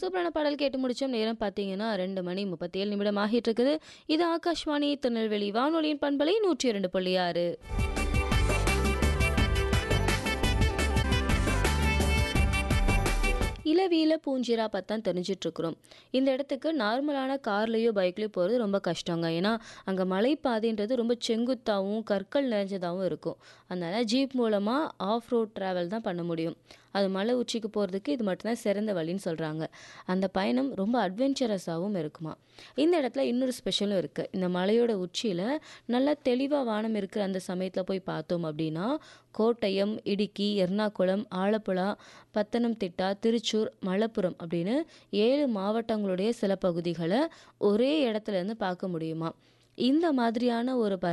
சூப்பரான பாடல் கேட்டு முடிச்சோம். நேரம் பார்த்தீங்கன்னா 2 மணி 37 நிமிடம் ஆகிட்டு இருக்குது. இது ஆகாஷ்வாணி திருநெல்வேலி வானொலியின் பண்பலை 102.6. இளவீல பூஞ்சிரா பத்தான் தெரிஞ்சுட்டு இருக்கிறோம். இந்த இடத்துக்கு நார்மலான கார்லயோ, பைக்லயோ போறது ரொம்ப கஷ்டங்க. ஏன்னா, அங்க மலைப்பாதைன்றது ரொம்ப செங்குத்தாவும், கற்கள் நிறைஞ்சதாவும் இருக்கும். அதனால ஜீப் மூலமா ஆஃப் ரோட் டிராவல் தான் பண்ண முடியும். அது மலை உச்சிக்கு போறதுக்கு இது மட்டும் தான் சிறந்த வழின்னு சொல்றாங்க. அந்த பயணம் ரொம்ப அட்வென்ச்சரஸாவும் இருக்குமாம். இந்த இடத்துல இன்னொரு ஸ்பெஷலும் இருக்கு. இந்த மலையோட உச்சியில நல்லா தெளிவா வானம் இருக்கிற அந்த சமயத்துல போய் பார்த்தோம் அப்படின்னா, கோட்டயம், இடுக்கி, எர்ணாகுளம், ஆலப்புழா, பத்தனம்திட்டா, திருச்சூர், மலப்புரம் அப்படின்னு 7 மாவட்டங்களுடைய சில பகுதிகள ஒரே இடத்துல இருந்து பார்க்க முடியுமாம். இந்த மாதிரியான ஒரு